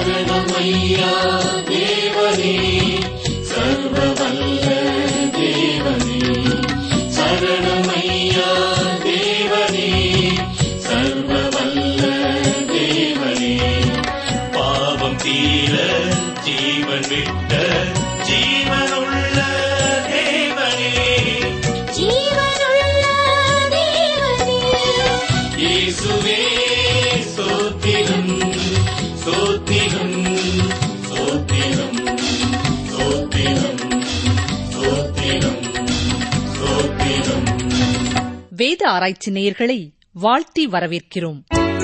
சரணமையா தேவனே சர்வ வல்ல தேவனே சரணமையா தேவனே சர்வ வல்ல தேவனே பாவம் தீர ஜீவன் விட்ட ஜீவனுள்ள தேவனே ஜீவனுள்ள தேவனே இயேசுவே சோத்திரம் சோத்திரம் சோத்திரம் சோத்திரம் சோத்திரம் சோத்திரம் வேத ஆராய்ச்சி நேயர்களை வாழ்த்தி வரவேற்கிறோம்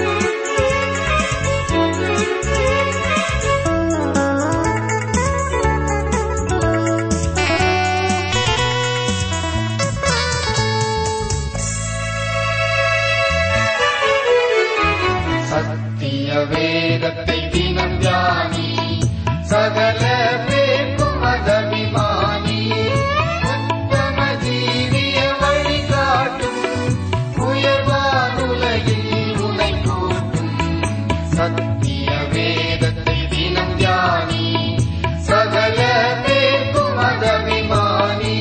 சத்திய வேதத்தை தினம் தியானி சகல பேர்க்கும் மதபிமானி உத்தம ஜீவிய வழிகாட்டும் உயர்வானுலகில் உனை கூட்டும் சத்திய வேதத்தை தினம் தியானி சகல பேர்க்கும் மதபிமானி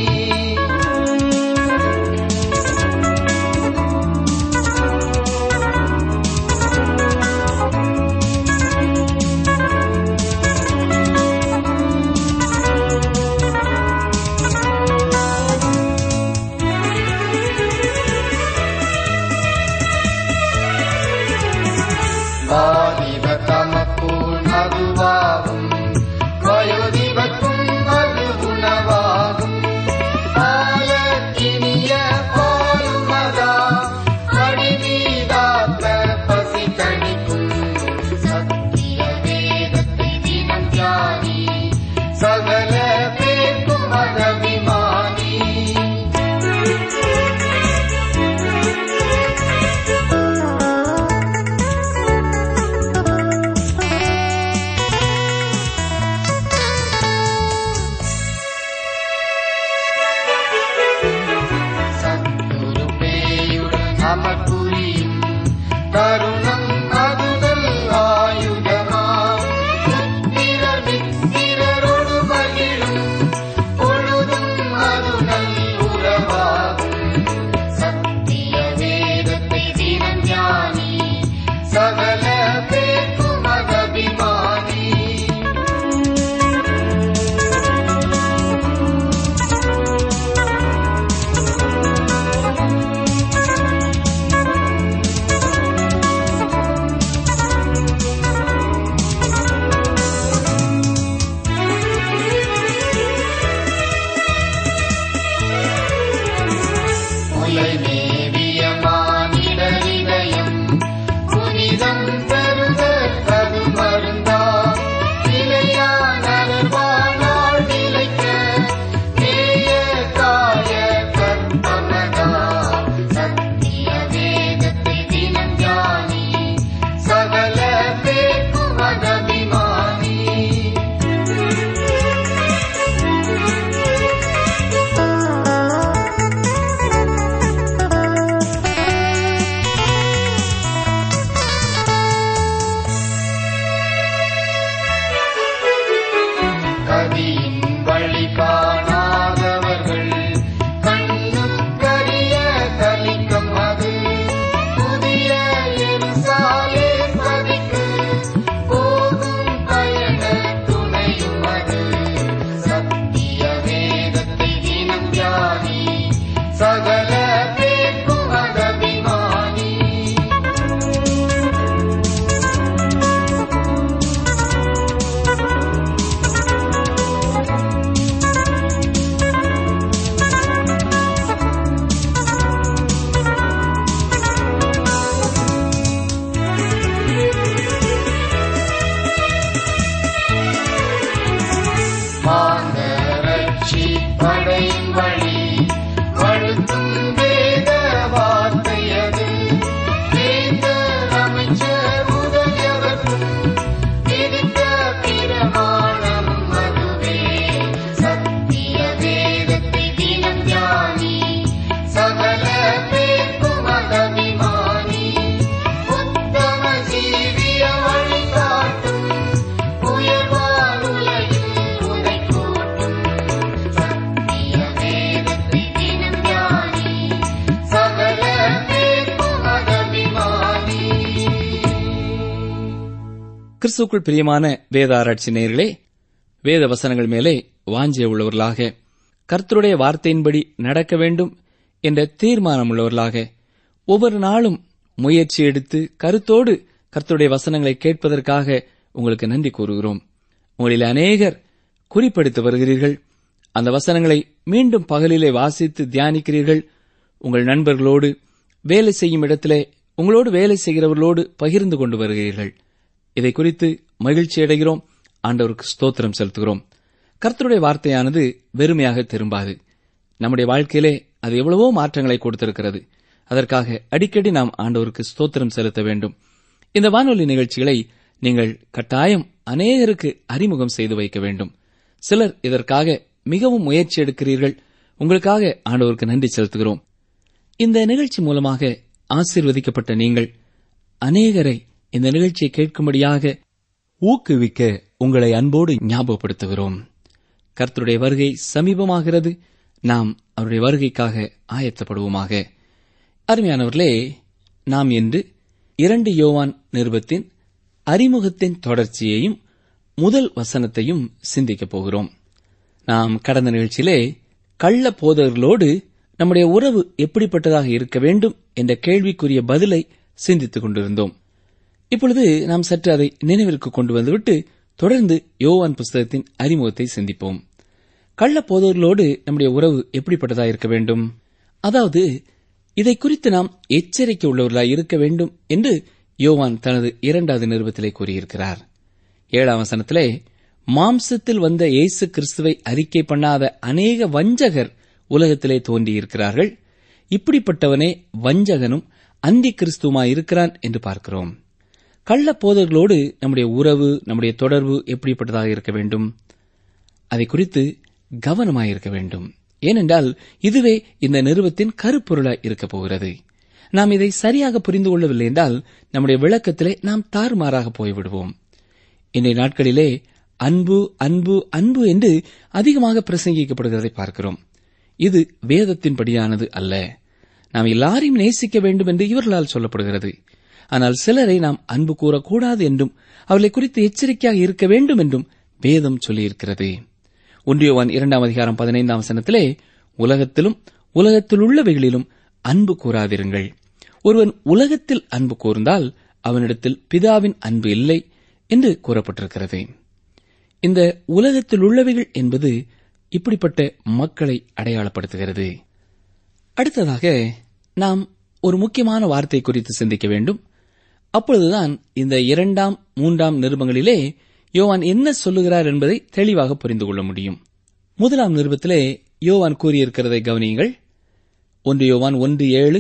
வாலிப தமக்கு கிறிஸ்துக்குள் பிரியமான வேத ஆராய்ச்சி நேயர்களே வேத வசனங்கள் மேலே வாஞ்சிய உள்ளவர்களாக கர்த்தருடைய வார்த்தையின்படி நடக்க வேண்டும் என்ற தீர்மானம் உள்ளவர்களாக ஒவ்வொரு நாளும் முயற்சி எடுத்து கருத்தோடு கர்த்தருடைய வசனங்களை கேட்பதற்காக உங்களுக்கு நன்றி கூறுகிறோம் உங்களில் அநேகர் குறிப்பெடுத்து வருகிறீர்கள் அந்த வசனங்களை மீண்டும் பகலிலே வாசித்து தியானிக்கிறீர்கள் உங்கள் நண்பர்களோடு வேலை செய்யும் இடத்திலே உங்களோடு வேலை செய்கிறவர்களோடு பகிர்ந்து கொண்டு வருகிறீர்கள் இதை குறித்து மகிழ்ச்சி அடைகிறோம் ஆண்டவருக்கு ஸ்தோத்திரம் செலுத்துகிறோம் கர்த்தருடைய வார்த்தையானது வெறுமையாக திரும்பாது நம்முடைய வாழ்க்கையிலே அது எவ்வளவோ மாற்றங்களை கொடுத்திருக்கிறது அதற்காக அடிக்கடி நாம் ஆண்டவருக்கு ஸ்தோத்திரம் செலுத்த வேண்டும் இந்த வானொலி நிகழ்ச்சிகளை நீங்கள் கட்டாயம் அநேகருக்கு அறிமுகம் செய்து வைக்க வேண்டும் சிலர் இதற்காக மிகவும் முயற்சி எடுக்கிறீர்கள் உங்களுக்காக ஆண்டவருக்கு நன்றி செலுத்துகிறோம் இந்த நிகழ்ச்சி மூலமாக ஆசீர்வதிக்கப்பட்ட நீங்கள் அநேகரை இந்த நிகழ்ச்சியை கேட்கும்படியாக ஊக்குவிக்க உங்களை அன்போடு ஞாபகப்படுத்துகிறோம் கர்த்தருடைய வருகை சமீபமாகிறது நாம் அவருடைய வருகைக்காக ஆயத்தப்படுவோமாக அருமையானவர்களே நாம் இன்று இரண்டு யோவான் நிருபத்தின் அறிமுகத்தின் தொடர்ச்சியையும் முதல் வசனத்தையும் சிந்திக்கப் போகிறோம் நாம் கடந்த நிகழ்ச்சியிலே கள்ள போதகர்களோடு நம்முடைய உறவு எப்படிப்பட்டதாக இருக்க வேண்டும் என்ற கேள்விக்குரிய பதிலை சிந்தித்துக் கொண்டிருந்தோம் இப்பொழுது நாம் சற்று அதை நினைவிற்கு கொண்டு வந்துவிட்டு தொடர்ந்து யோவான் புஸ்தகத்தின் அறிமுகத்தை சிந்திப்போம் கள்ள போதவர்களோடு நம்முடைய உறவு எப்படிப்பட்டதாக இருக்க வேண்டும் அதாவது இதை குறித்து நாம் எச்சரிக்கை உள்ளவர்களாய் இருக்க வேண்டும் என்று யோவான் தனது இரண்டாவது நிருபத்திலே கூறியிருக்கிறார் ஏழாம் வசனத்திலே மாம்சத்தில் வந்த இயேசு கிறிஸ்துவை அறிக்கை பண்ணாத அநேக வஞ்சகர் உலகத்திலே தோன்றியிருக்கிறார்கள் இப்படிப்பட்டவனே வஞ்சகனும் அந்தி கிறிஸ்துமாய் இருக்கிறான் என்று பார்க்கிறோம் கள்ள போதர்களோடு நம்முடைய உறவு நம்முடைய தொடர்பு எப்படிப்பட்டதாக இருக்க வேண்டும் அதை குறித்து கவனமாயிருக்க வேண்டும் ஏனென்றால் இதுவே இந்த நிறுவத்தின் கருப்பொருளாய் இருக்கப் போகிறது நாம் இதை சரியாக புரிந்து கொள்ளவில்லை என்றால் நம்முடைய விளக்கத்திலே நாம் தாறுமாறாக போய்விடுவோம் இன்றைய நாட்களிலே அன்பு அன்பு அன்பு என்று அதிகமாக பிரசங்கிக்கப்படுகிறதை பார்க்கிறோம் இது வேதத்தின்படியானது அல்ல நாம் எல்லாரையும் நேசிக்க வேண்டும் என்று இவர்களால் சொல்லப்படுகிறது ஆனால் சிலரை நாம் அன்பு கூறக்கூடாது என்றும் அவர்களை குறித்து எச்சரிக்கையாக இருக்க வேண்டும் என்றும் வேதம் சொல்லியிருக்கிறது ஒன்றியவான் இரண்டாம் அதிகாரம் பதினைந்தாம் வசனத்திலே உலகத்திலும் உலகத்தில் உள்ளவைகளிலும் அன்பு கூறாதிருங்கள் ஒருவன் உலகத்தில் அன்பு கூர்ந்தால் அவனிடத்தில் பிதாவின் அன்பு இல்லை என்று கூறப்பட்டிருக்கிறது இந்த உலகத்தில் உள்ளவைகள் என்பது இப்படிப்பட்ட மக்களை அடையாளப்படுத்துகிறது அடுத்ததாக நாம் ஒரு முக்கியமான வார்த்தை குறித்து சிந்திக்க வேண்டும் அப்பொழுதுதான் இந்த இரண்டாம் மூன்றாம் நிருபங்களிலே யோவான் என்ன சொல்லுகிறார் என்பதை தெளிவாக புரிந்து கொள்ள முடியும் முதலாம் நிருபத்திலே யோவான் கூறியிருக்கிறதை கவனியுங்கள் ஒன்று யோவான் ஒன்று ஏழு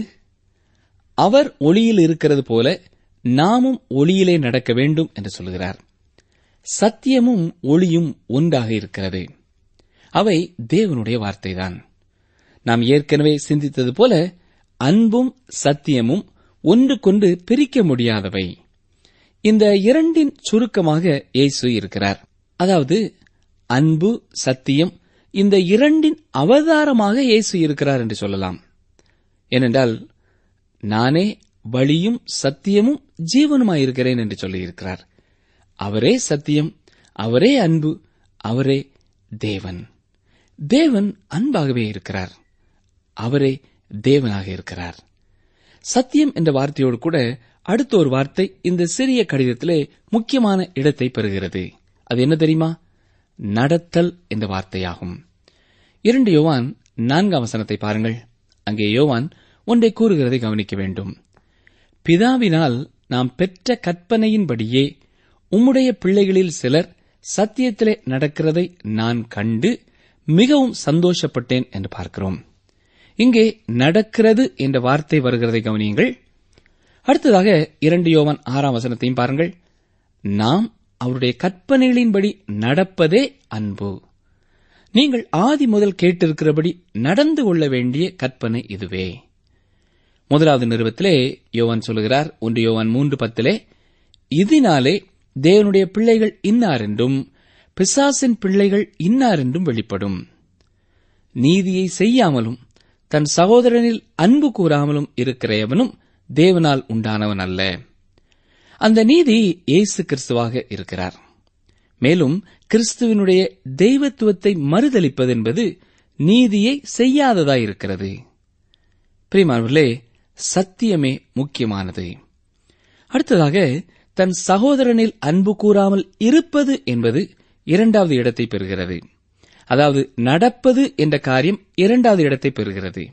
அவர் ஒளியில் இருக்கிறது போல நாமும் ஒளியிலே நடக்க வேண்டும் என்று சொல்கிறார் சத்தியமும் ஒளியும் ஒன்றாக இருக்கிறது அவை தேவனுடைய வார்த்தைதான் நாம் ஏற்கனவே சிந்தித்தது போல அன்பும் சத்தியமும் ஒன்றுக்கொன்று பிரிக்க முடியாதவை இந்த இரண்டின் சுருக்கமாக இயேசு இருக்கிறார் அதாவது அன்பு சத்தியம் இந்த இரண்டின் அவதாரமாக இயேசு இருக்கிறார் என்று சொல்லலாம் ஏனென்றால் நானே வழியும் சத்தியமும் ஜீவனுமாயிருக்கிறேன் என்று சொல்லியிருக்கிறார் அவரே சத்தியம் அவரே அன்பு அவரே தேவன் தேவன் அன்பாகவே இருக்கிறார் அவரே தேவனாக இருக்கிறார் சத்தியம் என்ற வார்த்தையோடு கூட அடுத்த ஒரு வார்த்தை இந்த சிறிய கடிதத்திலே முக்கியமான இடத்தை பெறுகிறது அது என்ன தெரியுமா நடத்தல் என்ற வார்த்தையாகும் இரண்டு யோவான் நான்காம் வசனத்தை பாருங்கள் அங்கே யோவான் ஒன்றை கூறுகிறதை கவனிக்க வேண்டும் பிதாவினால் நாம் பெற்ற கற்பனையின்படியே உம்முடைய பிள்ளைகளில் சிலர் சத்தியத்திலே நடக்கிறதை நான் கண்டு மிகவும் சந்தோஷப்பட்டேன் என்று பார்க்கிறோம் இங்கே நடக்கிறது என்ற வார்த்தை வருகிறதை கவனியுங்கள் அடுத்ததாக இரண்டு யோவான் ஆறாம் வசனத்தையும் பாருங்கள் நாம் அவருடைய கற்பனைகளின்படி நடப்பதே அன்பு நீங்கள் ஆதி முதல் கேட்டிருக்கிறபடி நடந்து கொள்ள வேண்டிய கற்பனை இதுவே முதலாவது நிறுவத்திலே யோவான் சொல்லுகிறார் ஒன்று யோவான் மூன்று பத்திலே இதனாலே தேவனுடைய பிள்ளைகள் இன்னார் என்றும் பிசாசின் பிள்ளைகள் இன்னார் என்றும் வெளிப்படும் நீதியை செய்யாமலும் தன் சகோதரனில் அன்பு கூறாமலும் இருக்கிற எவனும் தேவனால் உண்டானவன் அல்ல அந்த நீதி இயேசு கிறிஸ்துவாக இருக்கிறார் மேலும் கிறிஸ்துவினுடைய தெய்வத்துவத்தை மறுதலிப்பது என்பது நீதியை செய்யாததாயிருக்கிறது பிரியமானவர்களே சத்தியமே முக்கியமானது அடுத்ததாக தன் சகோதரனில் அன்பு கூறாமல் இருப்பது என்பது இரண்டாவது இடத்தை பெறுகிறது அதாவது நடப்பது என்ற காரியம் இரண்டாவது இடத்தை பெறுகிறது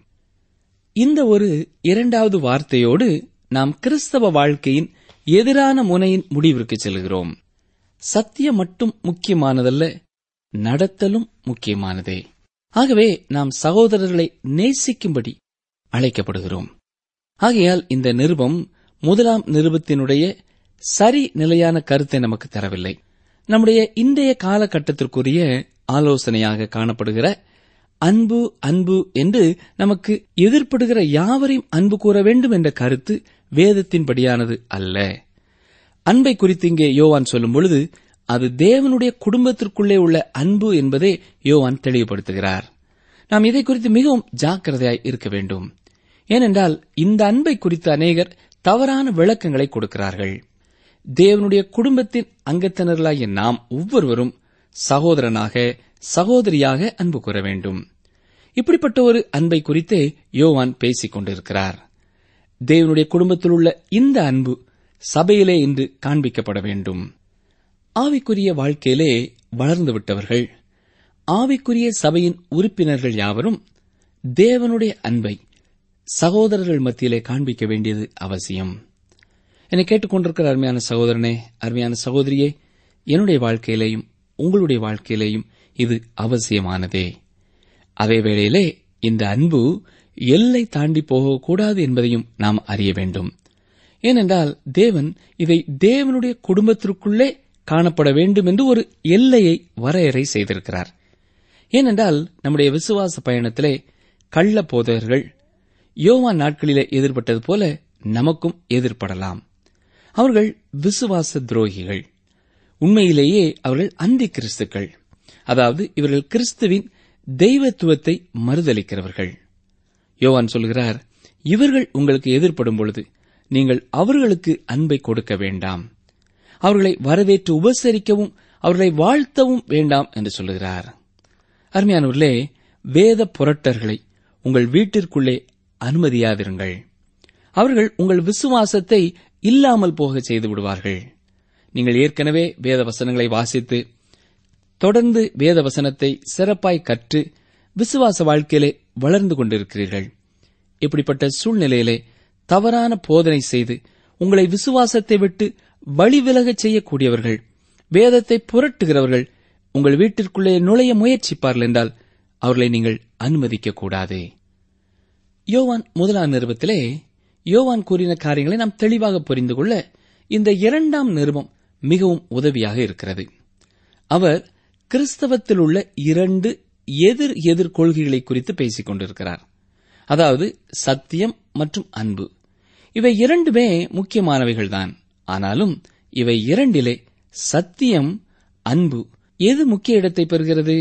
இந்த ஒரு இரண்டாவது வார்த்தையோடு நாம் கிறிஸ்தவ வாழ்க்கையின் எதிரான முனையின் முடிவிற்கு செல்கிறோம் சத்தியம் மட்டும் முக்கியமானதல்ல நடத்தலும் முக்கியமானதே ஆகவே நாம் சகோதரர்களை நேசிக்கும்படி அழைக்கப்படுகிறோம் ஆகையால் இந்த நிருபம் முதலாம் நிருபத்தினுடைய சரி நிலையான கருத்தை நமக்கு தரவில்லை நம்முடைய இன்றைய காலகட்டத்திற்குரிய ஆலோசனையாக காணப்படுகிற அன்பு அன்பு என்று நமக்கு எதிர்ப்படுகிற யாவரையும் அன்பு கூற வேண்டும் என்ற கருத்து வேதத்தின்படியானது அல்ல அன்பை குறித்து இங்கே யோவான் சொல்லும் பொழுது அது தேவனுடைய குடும்பத்திற்குள்ளே உள்ள அன்பு என்பதை யோவான் தெளிவுபடுத்துகிறார் நாம் இதை குறித்து மிகவும் ஜாக்கிரதையாய் இருக்க வேண்டும் ஏனென்றால் இந்த அன்பை குறித்து அநேகர் தவறான விளக்கங்களை கொடுக்கிறார்கள் தேவனுடைய குடும்பத்தின் அங்கத்தினர்களாகிய நாம் ஒவ்வொருவரும் சகோதரனாக சகோதரியாக அன்பு கூற வேண்டும் இப்படிப்பட்ட ஒரு அன்பை குறித்தே யோவான் பேசிக் கொண்டிருக்கிறார் தேவனுடைய குடும்பத்தில் உள்ள இந்த அன்பு சபையிலே இன்று காண்பிக்கப்பட வேண்டும் ஆவிக்குரிய வாழ்க்கையிலே வளர்ந்து விட்டவர்கள் ஆவிக்குரிய சபையின் உறுப்பினர்கள் யாவரும் தேவனுடைய அன்பை சகோதரர்கள் மத்தியிலே காண்பிக்க வேண்டியது அவசியம் என்னை கேட்டுக்கொண்டிருக்கிற அருமையான சகோதரனே அருமையான சகோதரியே என்னுடைய வாழ்க்கையிலேயும் உங்களுடைய வாழ்க்கையிலேயும் இது அவசியமானதே அதே வேளையிலே இந்த அன்பு எல்லை தாண்டி போகக்கூடாது என்பதையும் நாம் அறிய வேண்டும் ஏனென்றால் தேவன் இதை தேவனுடைய குடும்பத்திற்குள்ளே காணப்பட வேண்டும் என்று ஒரு எல்லையை வரையறை செய்திருக்கிறார் ஏனென்றால் நம்முடைய விசுவாச பயணத்திலே கள்ள போதகர்கள் யோவான் நாட்களிலே எதிர்பட்டது போல நமக்கும் எதிர்படலாம் அவர்கள் விசுவாச துரோகிகள் உண்மையிலேயே அவர்கள் அந்தி கிறிஸ்துக்கள் அதாவது இவர்கள் கிறிஸ்துவின் தெய்வத்துவத்தை மறுதலிக்கிறவர்கள் யோவான் சொல்கிறார் இவர்கள் உங்களுக்கு எதிர்ப்படும் பொழுது நீங்கள் அவர்களுக்கு அன்பை கொடுக்க வேண்டாம் அவர்களை வரவேற்று உபசரிக்கவும் அவர்களை வாழ்த்தவும் வேண்டாம் என்று சொல்லுகிறார் அருமையானவர்களே வேத புரட்டர்களை உங்கள் வீட்டிற்குள்ளே அனுமதியாதிருங்கள் அவர்கள் உங்கள் விசுவாசத்தை இல்லாமல் போக செய்து விடுவார்கள் நீங்கள் ஏற்கனவே வேத வசனங்களை வாசித்து தொடர்ந்து வேத வசனத்தை சிறப்பாய் கற்று விசுவாச வாழ்க்கையிலே வளர்ந்து கொண்டிருக்கிறீர்கள் இப்படிப்பட்ட சூழ்நிலையிலே தவறான போதனை செய்து உங்களை விசுவாசத்தை விட்டு வழிவிலகச் செய்யக்கூடியவர்கள் வேதத்தை புரட்டுகிறவர்கள் உங்கள் வீட்டிற்குள்ளே நுழைய முயற்சிப்பார்கள் என்றால் அவர்களை நீங்கள் அனுமதிக்க கூடாது யோவான் முதலாம் நிருபத்திலே யோவான் கூறின காரியங்களை நாம் தெளிவாக புரிந்து கொள்ள இந்த இரண்டாம் நிருபம் மிகவும் உதவியாக இருக்கிறது அவர் கிறிஸ்தவத்தில் உள்ள இரண்டு எதிர் எதிர் கொள்கைகளை குறித்து பேசிக் கொண்டிருக்கிறார் அதாவது சத்தியம் மற்றும் அன்பு இவை இரண்டுமே முக்கியமானவைகள்தான் ஆனாலும் இவை இரண்டிலே சத்தியம் அன்பு எது முக்கிய இடத்தை பெறுகிறது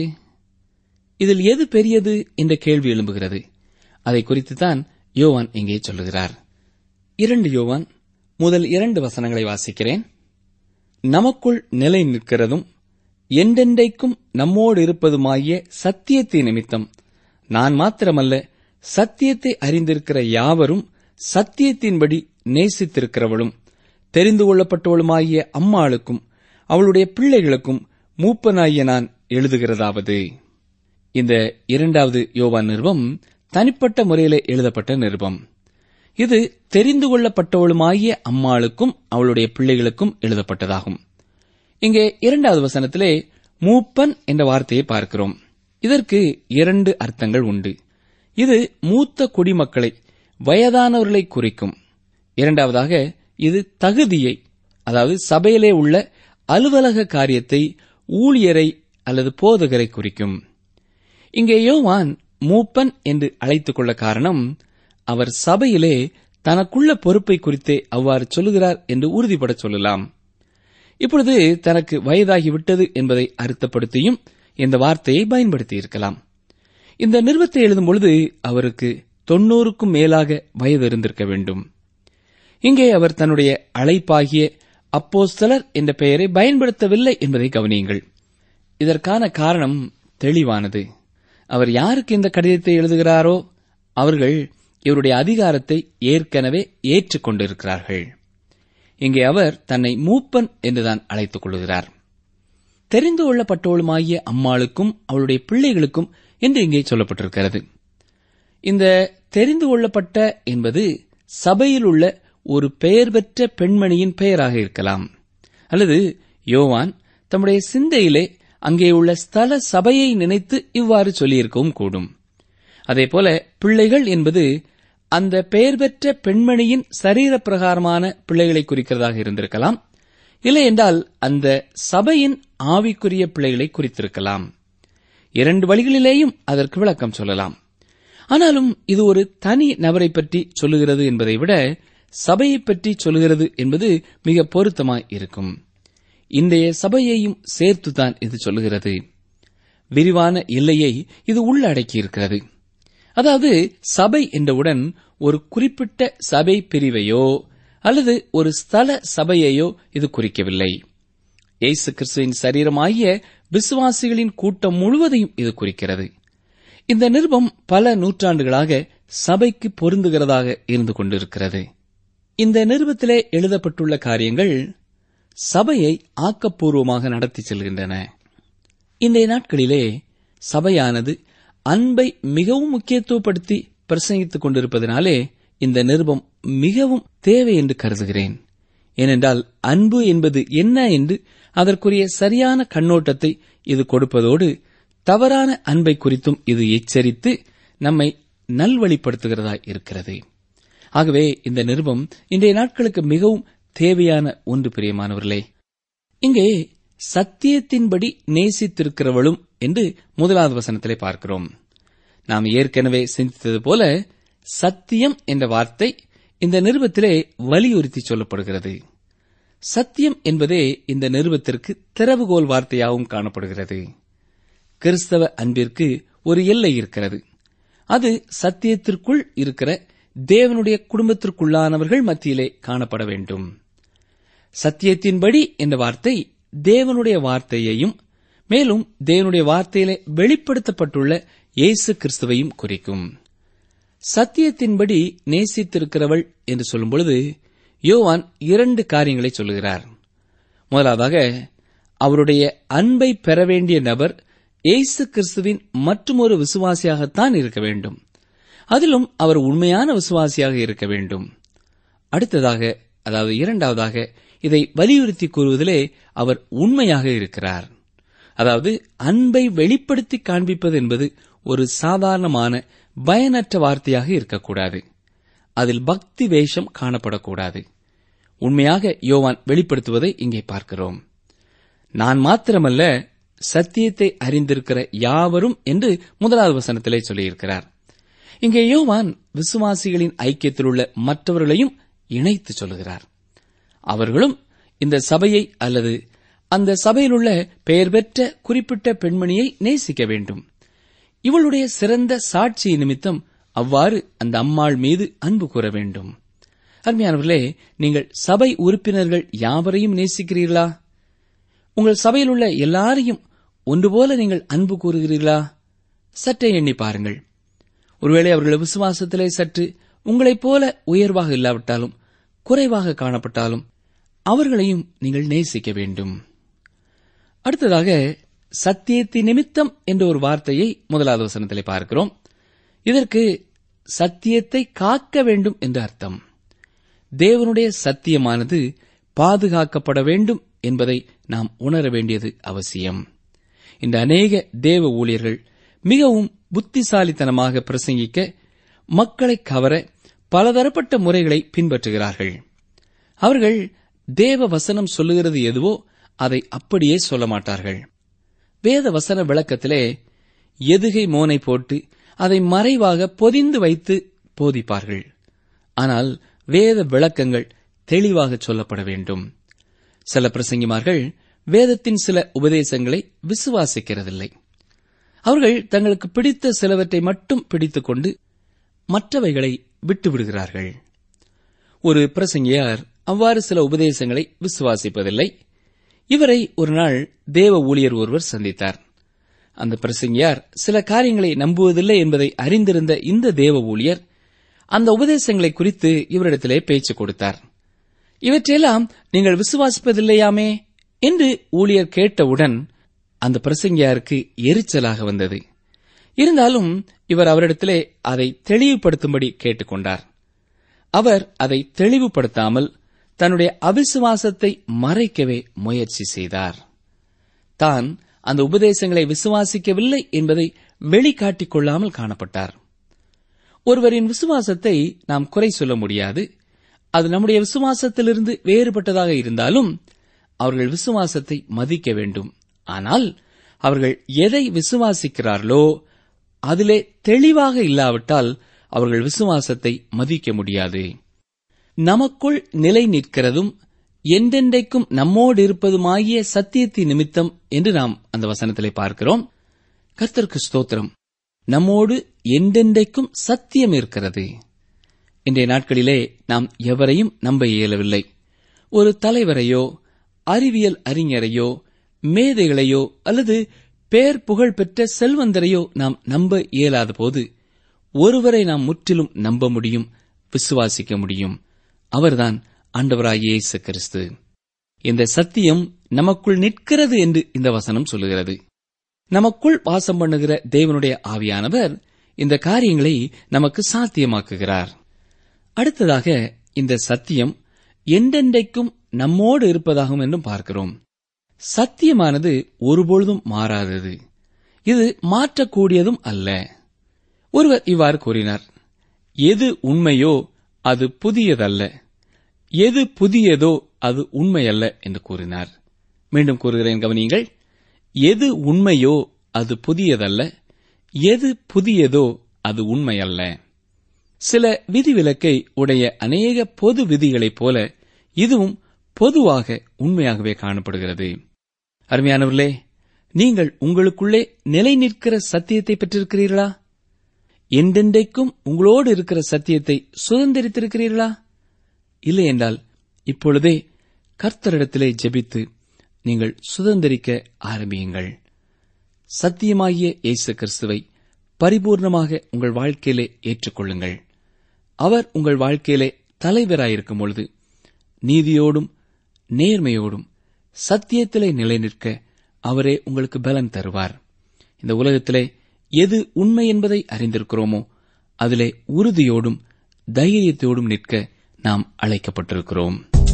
இதில் எது பெரியது என்ற கேள்வி எழும்புகிறது அதை குறித்துத்தான் யோவான் இங்கே சொல்லுகிறார் இரண்டு யோவான் முதல் இரண்டு வசனங்களை வாசிக்கிறேன் நமக்குள் நிலை நிற்கிறதும் என்றென்றைக்கும் நம்மோடு இருப்பதுமாகிய சத்தியத்தை நிமித்தம் நான் மாத்திரமல்ல சத்தியத்தை அறிந்திருக்கிற யாவரும் சத்தியத்தின்படி நேசித்திருக்கிறவளும் தெரிந்து கொள்ளப்பட்டவளுமாகிய அம்மாளுக்கும் அவளுடைய பிள்ளைகளுக்கும் மூப்பனாகிய நான் எழுதுகிறதாவது இந்த இரண்டாவது யோவான் நிருபம் தனிப்பட்ட முறையிலே எழுதப்பட்ட நிருபம் இது தெரிந்து கொள்ளப்பட்டவளுமாகிய அம்மாளுக்கும் அவளுடைய பிள்ளைகளுக்கும் எழுதப்பட்டதாகும் இங்கே இரண்டாவது வசனத்திலே மூப்பன் என்ற வார்த்தையை பார்க்கிறோம் இதற்கு இரண்டு அர்த்தங்கள் உண்டு இது மூத்த குடிமக்களை வயதானவர்களை குறிக்கும் இரண்டாவதாக இது தகுதியை அதாவது சபையிலே உள்ள அலுவலக காரியத்தை ஊழியரை அல்லது போதகரை குறிக்கும் இங்கே யோவான் மூப்பன் என்று அழைத்துக் கொள்ள காரணம் அவர் சபையிலே தனக்குள்ள பொறுப்பை குறித்தே அவ்வாறு சொல்லுகிறார் என்று உறுதிபட சொல்லலாம் இப்பொழுது தனக்கு வயதாகிவிட்டது என்பதை அர்த்தப்படுத்தியும் இந்த வார்த்தையை பயன்படுத்தியிருக்கலாம் இந்த நிறுவத்தை எழுதும் பொழுது அவருக்கு தொன்னூறுக்கும் மேலாக வயது இருந்திருக்க வேண்டும் இங்கே அவர் தன்னுடைய அழைப்பாகிய அப்போஸ்தலர் என்ற பெயரை பயன்படுத்தவில்லை என்பதை கவனியுங்கள் இதற்கான காரணம் தெளிவானது அவர் யாருக்கு இந்த கடிதத்தை எழுதுகிறாரோ அவர்கள் இவருடைய அதிகாரத்தை ஏற்கனவே ஏற்றுக்கொண்டிருக்கிறார்கள் இங்கே அவர் தன்னை மூப்பன் என்றுதான் அழைத்துக் கொள்கிறார் தெரிந்து கொள்ளப்பட்டவளுமாகிய அம்மாளுக்கும் அவளுடைய பிள்ளைகளுக்கும் என்று இங்கே சொல்லப்பட்டிருக்கிறது இந்த தெரிந்து கொள்ளப்பட்ட என்பது சபையில் உள்ள ஒரு பெயர் பெற்ற பெண்மணியின் பெயராக இருக்கலாம் அல்லது யோவான் தம்முடைய சிந்தையிலே அங்கே உள்ள ஸ்தல சபையை நினைத்து இவ்வாறு சொல்லியிருக்கவும் கூடும் அதேபோல பிள்ளைகள் என்பது அந்த பெயர் பெற்ற பெண்மணியின் சரீர பிரகாரமான பிள்ளைகளை குறிக்கிறதாக இருந்திருக்கலாம் இல்லை என்றால் அந்த சபையின் ஆவிக்குரிய பிள்ளைகளை குறித்திருக்கலாம் இரண்டு வழிகளிலேயும் அதற்கு விளக்கம் சொல்லலாம் ஆனாலும் இது ஒரு தனி நபரை பற்றி சொல்லுகிறது என்பதை விட சபையை பற்றி சொல்லுகிறது என்பது மிக பொருத்தமாய் இருக்கும் இன்றைய சபையையும் சேர்த்துதான் இது சொல்லுகிறது விரிவான எல்லையை இது உள்ளடக்கியிருக்கிறது அதாவது சபை என்றவுடன் ஒரு குறிப்பிட்ட சபை பிரிவையோ அல்லது ஒரு ஸ்தல சபையையோ இது குறிக்கவில்லை இயேசு கிறிஸ்துவின் சரீரமாகிய விசுவாசிகளின் கூட்டம் முழுவதையும் இது குறிக்கிறது இந்த நிருபம் பல நூற்றாண்டுகளாக சபைக்கு பொருந்துகிறதாக இருந்து கொண்டிருக்கிறது இந்த நிருபத்திலே எழுதப்பட்டுள்ள காரியங்கள் சபையை ஆக்கப்பூர்வமாக நடத்தி செல்கின்றன இன்றைய நாட்களிலே சபையானது அன்பை மிகவும் முக்கியத்துவப்படுத்தி பிரசங்கித்துக் கொண்டிருப்பதனாலே இந்த நிருபம் மிகவும் தேவை என்று கருதுகிறேன் ஏனென்றால் அன்பு என்பது என்ன என்று அதற்குரிய சரியான கண்ணோட்டத்தை இது கொடுப்பதோடு தவறான அன்பை குறித்தும் இது எச்சரித்து நம்மை நல்வழிப்படுத்துகிறதாய் இருக்கிறது ஆகவே இந்த நிருபம் இன்றைய நாட்களுக்கு மிகவும் தேவையான ஒன்று பிரியமானவர்களே இங்கே சத்தியத்தின்படி நேசித்திருக்கிறவளும் என்று முதலாவது வசனத்திலே பார்க்கிறோம் நாம் ஏற்கனவே சிந்தித்தது போல சத்தியம் என்ற வார்த்தை இந்த நிருபத்திலே வலியுறுத்தி சொல்லப்படுகிறது சத்தியம் என்பதே இந்த நிருபத்திற்கு திறவுகோல் வார்த்தையாகவும் காணப்படுகிறது கிறிஸ்தவ அன்பிற்கு ஒரு எல்லை இருக்கிறது அது சத்தியத்திற்குள் இருக்கிற தேவனுடைய குடும்பத்திற்குள்ளானவர்கள் மத்தியிலே காணப்பட வேண்டும் சத்தியத்தின்படி என்ற வார்த்தை தேவனுடைய வார்த்தையையும் மேலும் தேவனுடைய வார்த்தையிலே வெளிப்படுத்தப்பட்டுள்ள இயேசு கிறிஸ்துவையும் குறிக்கும் சத்தியத்தின்படி நேசித்திருக்கிறவள் என்று சொல்லும்பொழுது யோவான் இரண்டு காரியங்களை சொல்லுகிறார் முதலாவதாக அவருடைய அன்பை பெற வேண்டிய நபர் இயேசு கிறிஸ்துவின் மற்றுமொரு விசுவாசியாகத்தான் இருக்க வேண்டும் அதிலும் அவர் உண்மையான விசுவாசியாக இருக்க வேண்டும் அடுத்ததாக அதாவது இரண்டாவதாக இதை வலியுறுத்தி கூறுவதிலே அவர் உண்மையாக இருக்கிறார் அதாவது அன்பை வெளிப்படுத்தி காண்பிப்பது என்பது ஒரு சாதாரணமான பயனற்ற வார்த்தையாக இருக்கக்கூடாது அதில் பக்தி வேஷம் காணப்படக்கூடாது உண்மையாக யோவான் வெளிப்படுத்துவதை இங்கே பார்க்கிறோம் நான் மாத்திரமல்ல சத்தியத்தை அறிந்திருக்கிற யாவரும் என்று முதலாவது வசனத்திலே சொல்லியிருக்கிறார் இங்கே யோவான் விசுவாசிகளின் ஐக்கியத்தில் உள்ள மற்றவர்களையும் இணைத்து சொல்லுகிறார் அவர்களும் இந்த சபையை அல்லது அந்த சபையில் உள்ள பெயர் பெற்ற குறிப்பிட்ட பெண்மணியை நேசிக்க வேண்டும் இவளுடைய சிறந்த சாட்சி நிமித்தம் அவ்வாறு அந்த அம்மாள் மீது அன்பு கூற வேண்டும் அருமையானவர்களே நீங்கள் சபை உறுப்பினர்கள் யாவரையும் நேசிக்கிறீர்களா உங்கள் சபையில் உள்ள எல்லாரையும் ஒன்றுபோல நீங்கள் அன்பு கூறுகிறீர்களா சற்றே எண்ணி பாருங்கள் ஒருவேளை அவர்கள் விசுவாசத்திலே சற்று உங்களைப் போல உயர்வாக இல்லாவிட்டாலும் குறைவாக காணப்பட்டாலும் அவர்களையும் நீங்கள் நேசிக்க வேண்டும் அடுத்ததாக சத்தியத்தி நிமித்தம் என்ற ஒரு வார்த்தையை முதலாவது வசனத்திலே பார்க்கிறோம் இதற்கு சத்தியத்தை காக்க வேண்டும் என்று அர்த்தம் தேவனுடைய சத்தியமானது பாதுகாக்கப்பட வேண்டும் என்பதை நாம் உணர வேண்டியது அவசியம் இந்த அநேக தேவ ஊழியர்கள் மிகவும் புத்திசாலித்தனமாக பிரசங்கிக்க மக்களை கவர பலதரப்பட்ட முறைகளை பின்பற்றுகிறார்கள் அவர்கள் தேவ வசனம் சொல்லுகிறது எதுவோ அதை அப்படியே சொல்ல மாட்டார்கள் வேத வசன விளக்கத்திலே எதுகை மோனை போட்டு அதை மறைவாக பொதிந்து வைத்து போதிப்பார்கள் ஆனால் வேத விளக்கங்கள் தெளிவாக சொல்லப்பட வேண்டும் சில பிரசங்கிமார்கள் வேதத்தின் சில உபதேசங்களை விசுவாசிக்கிறதில்லை அவர்கள் தங்களுக்கு பிடித்த சிலவற்றை மட்டும் பிடித்துக் கொண்டு மற்றவைகளை விட்டுவிடுகிறார்கள் ஒரு பிரசங்கியார் அவ்வாறு சில உபதேசங்களை விசுவாசிப்பதில்லை இவரை ஒரு நாள் தேவ ஊழியர் ஒருவர் சந்தித்தார் அந்த பிரசங்கியார் சில காரியங்களை நம்புவதில்லை என்பதை அறிந்திருந்த இந்த தேவ ஊழியர் அந்த உபதேசங்களை குறித்து இவரிடத்திலே பேச்சு கொடுத்தார் இவற்றையெல்லாம் நீங்கள் விசுவாசிப்பதில்லையாமே என்று ஊழியர் கேட்டவுடன் அந்த பிரசங்கியாருக்கு எரிச்சலாக வந்தது இருந்தாலும் இவர் அவரிடத்திலே அதை தெளிவுபடுத்தும்படி கேட்டுக்கொண்டார் அவர் அதை தெளிவுபடுத்தாமல் தன்னுடைய அவிசுவாசத்தை மறைக்கவே முயற்சி செய்தார் தான் அந்த உபதேசங்களை விசுவாசிக்கவில்லை என்பதை வெளிக்காட்டிக் கொள்ளாமல் காணப்பட்டார் ஒருவரின் விசுவாசத்தை நாம் குறை சொல்ல முடியாது அது நம்முடைய விசுவாசத்திலிருந்து வேறுபட்டதாக இருந்தாலும் அவர்கள் விசுவாசத்தை மதிக்க வேண்டும் ஆனால் அவர்கள் எதை விசுவாசிக்கிறார்களோ அதிலே தெளிவாக இல்லாவிட்டால் அவர்கள் விசுவாசத்தை மதிக்க முடியாது நமக்குள் நிலை நிற்கிறதும் என்றென்றைக்கும் நம்மோடு இருப்பதுமாகிய சத்தியத்தின் நிமித்தம் என்று நாம் அந்த வசனத்திலே பார்க்கிறோம் கர்த்தருக்கு ஸ்தோத்திரம் நம்மோடு என்றென்றைக்கும் சத்தியம் இருக்கிறது இன்றைய நாட்களிலே நாம் எவரையும் நம்ப இயலவில்லை ஒரு தலைவரையோ அறிவியல் அறிஞரையோ மேதைகளையோ அல்லது பேர் புகழ் பெற்ற செல்வந்தரையோ நாம் நம்ப இயலாத போது ஒருவரை நாம் முற்றிலும் நம்ப முடியும் விசுவாசிக்க முடியும் அவர்தான் ஆண்டவராய் இயேசு கிறிஸ்து இந்த சத்தியம் நமக்குள் நிற்கிறது என்று இந்த வசனம் சொல்லுகிறது நமக்குள் வாசம் பண்ணுகிற தேவனுடைய ஆவியானவர் இந்த காரியங்களை நமக்கு சாத்தியமாக்குகிறார் அடுத்ததாக இந்த சத்தியம் என்றென்றைக்கும் நம்மோடு இருப்பதாகும் என்றும் பார்க்கிறோம் சத்தியமானது ஒருபொழுதும் மாறாதது இது மாற்றக்கூடியதும் அல்ல ஒருவர் இவ்வாறு கூறினார் எது உண்மையோ அது புதியதல்ல எது புதியதோ அது உண்மையல்ல என்று கூறினார் மீண்டும் கூறுகிறேன் கவனியுங்கள் எது உண்மையோ அது புதியதல்ல எது புதியதோ அது உண்மையல்ல சில விதிவிலக்கை உடைய அநேக பொது விதிகளைப் போல இதுவும் பொதுவாக உண்மையாகவே காணப்படுகிறது அருமையானவர்களே நீங்கள் உங்களுக்குள்ளே நிலை நிற்கிற சத்தியத்தை பெற்றிருக்கிறீர்களா என்றென்றைக்கும் உங்களோடு இருக்கிற சத்தியத்தை சுதந்திரித்திருக்கிறீர்களா இல்லை என்றால் இப்பொழுதே கர்த்தரிடத்திலே ஜெபித்து நீங்கள் சுதந்திரிக்க ஆரம்பியுங்கள் சத்தியமாகிய இயேசு கிறிஸ்துவை பரிபூர்ணமாக உங்கள் வாழ்க்கையிலே ஏற்றுக்கொள்ளுங்கள் அவர் உங்கள் வாழ்க்கையிலே தலைவராயிருக்கும் பொழுது நீதியோடும் நேர்மையோடும் சத்தியத்திலே நிலைநிற்க அவரே உங்களுக்கு பலன் தருவார் இந்த உலகத்திலே எது உண்மை என்பதை அறிந்திருக்கிறோமோ அதிலே உறுதியோடும் தைரியத்தோடும் நிற்க நாம் அழைக்கப்பட்டிருக்கிறோம்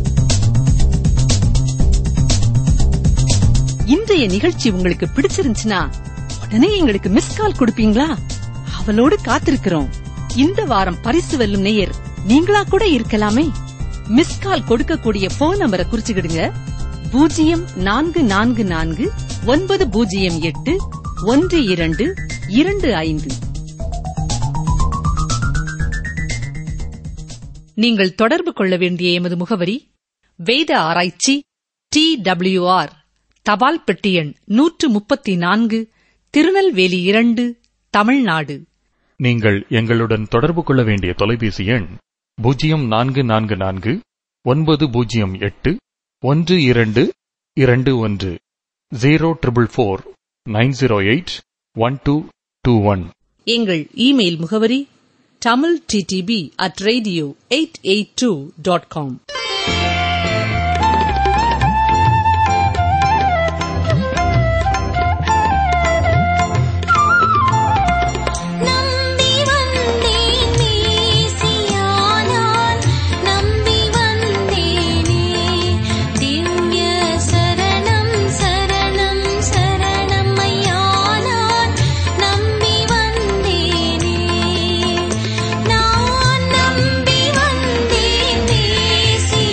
இன்றைய நிகழ்ச்சி உங்களுக்கு பிடிச்சிருந்துச்சுன்னா உடனே எங்களுக்கு மிஸ் கால் கொடுப்பீங்களா அவளோடு காத்திருக்கிறோம் இந்த வாரம் பரிசு வெல்லும் நேயர் நீங்களா கூட இருக்கலாமே மிஸ் கால் கொடுக்கக்கூடிய போன் நம்பரை குறிச்சுக்கிடுங்க பூஜ்ஜியம் நான்கு நான்கு நான்கு ஒன்பது பூஜ்ஜியம் எட்டு ஒன்று இரண்டு இரண்டு ஐந்து நீங்கள் தொடர்பு கொள்ள வேண்டிய எமது முகவரி வேத ஆராய்ச்சி டி டபிள்யூஆர் தபால் பெட்டி எண் நூற்று முப்பத்தி நான்கு திருநெல்வேலி இரண்டு தமிழ்நாடு நீங்கள் எங்களுடன் தொடர்பு கொள்ள வேண்டிய தொலைபேசி எண் பூஜ்ஜியம் நான்கு நான்கு நான்கு ஒன்பது பூஜ்ஜியம் எட்டு ஒன்று இரண்டு இரண்டு ஒன்று zero triple four nine zero eight one two two one எங்கள் இமெயில் முகவரி Tamil DTP at radio eight eight two dot com நம்பி வந்தேன் மேசியானான் நம்பி வந்தேனே திவ்ய சரணம் சரணம் சரணம் ஐயானான் நம்பி வந்தேனே நான் நம்பி வந்தேன் மேசியானான்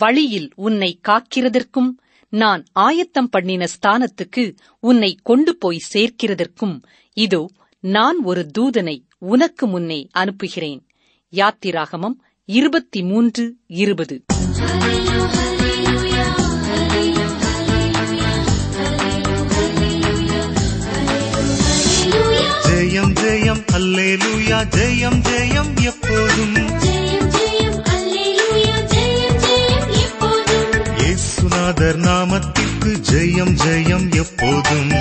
வழியில் உன்னை காக்கிறதற்கும் நான் ஆயத்தம் பண்ணின ஸ்தானத்துக்கு உன்னை கொண்டு போய் சேர்க்கிறதற்கும் இதோ நான் ஒரு தூதனை உனக்கு முன்னே அனுப்புகிறேன் யாத்திராகமம் இருபத்தி மூன்று இருபது ஜெயம் ஜெயம் அல்லேலூயா ஜெயம் ஜெயம் எப்போதும் இயேசுநாதர் நாமத்திற்கு ஜெயம் ஜெயம் எப்போதும்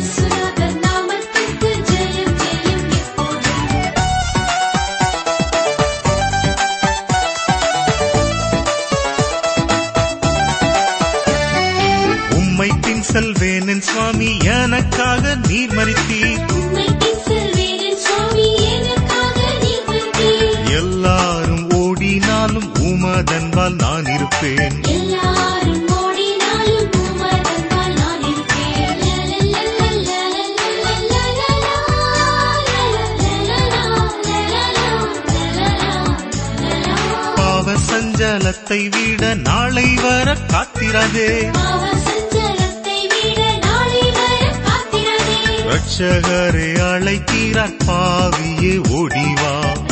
உம்மை பின் செல்வேனன் சுவாமி எனக்காக நீர் மறித்தீர் எல்லாரும் ஓடினாலும் உமதன்பால் நான் இருப்பேன் எல்லாரும் ஓடினாலும் உமதன்பால் நான் இருப்பேன் பாவ சஞ்சலத்தை விட நாளை வர காத்திராதே பாவசஞ்சலத்தை விட நாளை வர காத்திராதே ரட்சகரை அழைக்கிறார் பாவியே ஓடிவா